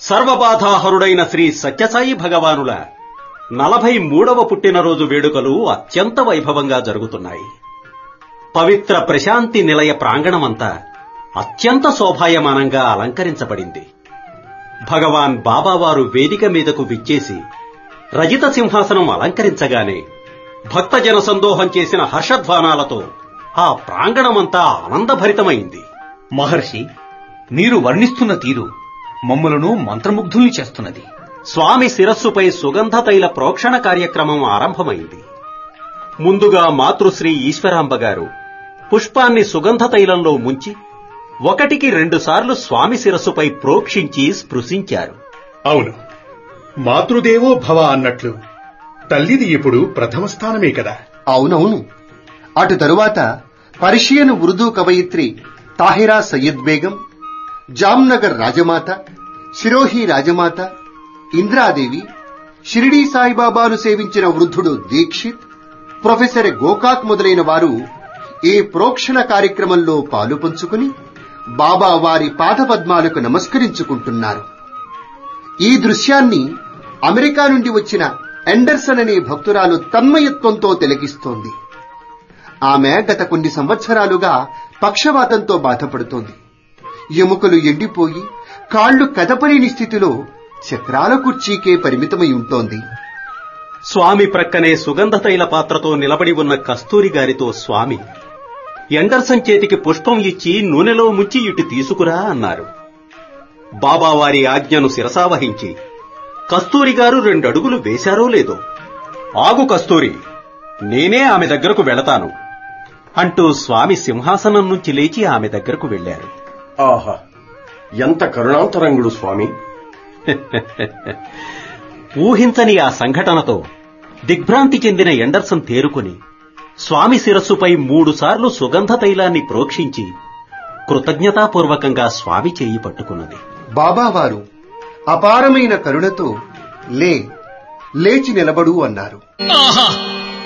సర్వబాధాహరుడైన శ్రీ సత్యసాయి భగవానుల నలభై మూడవ పుట్టినరోజు వేడుకలు అత్యంత వైభవంగా జరుగుతున్నాయి పవిత్ర ప్రశాంతి నిలయ ప్రాంగణమంతా అత్యంత శోభాయమానంగా అలంకరించబడింది భగవాన్ బాబావారు వేదిక మీదకు విచ్చేసి రజిత సింహాసనం అలంకరించగానే భక్తజన సందోహం చేసిన హర్షధ్వానాలతో ఆ ప్రాంగణమంతా ఆనందభరితమైంది మహర్షి మీరు వర్ణిస్తున్న తీరు మమ్ములను మంత్రముగ్ధుల్ని చేస్తున్నది స్వామి శిరస్సుపై సుగంధ తైల ప్రోక్షణ కార్యక్రమం ఆరంభమైంది ముందుగా మాతృశ్రీ ఈశ్వరాంబ గారు పుష్పాన్ని సుగంధ తైలంలో ముంచి ఒకటికి రెండుసార్లు స్వామి శిరస్సుపై ప్రోక్షించి స్పృశించారు అవును మాతృదేవో భవ అన్నట్లు తల్లిది ఇప్పుడు ప్రథమ స్థానమే కదా అవునవును అటు తరువాత పర్షియన్ ఉర్దూ కవయిత్రి తాహిరా సయ్యద్ బేగం జామ్నగర్ రాజమాత సిరోహి రాజమాత ఇంద్రాదేవి షిరిడీ సాయిబాబాను సేవించిన వృద్ధుడు దీక్షిత్ ప్రొఫెసర్ గోకాక్ మొదలైన వారు ఈ ప్రోక్షణ కార్యక్రమంలో పాలు పంచుకుని బాబా వారి పాదపద్మాలకు నమస్కరించుకుంటున్నారు ఈ దృశ్యాన్ని అమెరికా నుండి వచ్చిన ఎండర్సన్ అనే భక్తురాలు తన్మయత్వంతో తిలకిస్తోంది ఆమె గత కొన్ని సంవత్సరాలుగా పక్షవాతంతో బాధపడుతోంది ఎముకలు ఎండిపోయి కాళ్లు కదపలేని స్థితిలో చక్రాల కుర్చీకే పరిమితమై ఉంటోంది స్వామి ప్రక్కనే సుగంధ తైల పాత్రతో నిలబడి ఉన్న కస్తూరి గారితో స్వామి ఎండర్సన్ చేతికి పుష్పం ఇచ్చి నూనెలో ముంచి ఇటు తీసుకురా అన్నారు బాబావారి ఆజ్ఞను శిరసావహించి కస్తూరి గారు రెండడుగులు వేశారో లేదో ఆగు కస్తూరి నేనే ఆమె దగ్గరకు వెళతాను అంటూ స్వామి సింహాసనం నుంచి లేచి ఆమె దగ్గరకు వెళ్లారు ఆహా ఎంత కరుణాంతరంగుడు స్వామి ఊహించని ఆ సంఘటనతో దిగ్భ్రాంతి చెందిన ఎండర్సన్ తేరుకుని స్వామి శిరస్సుపై మూడుసార్లు సుగంధ తైలాన్ని ప్రోక్షించి కృతజ్ఞతాపూర్వకంగా స్వామి చేయి పట్టుకున్నది బాబావారు అపారమైన కరుణతో లే లేచి నిలబడు అన్నారు ఆహా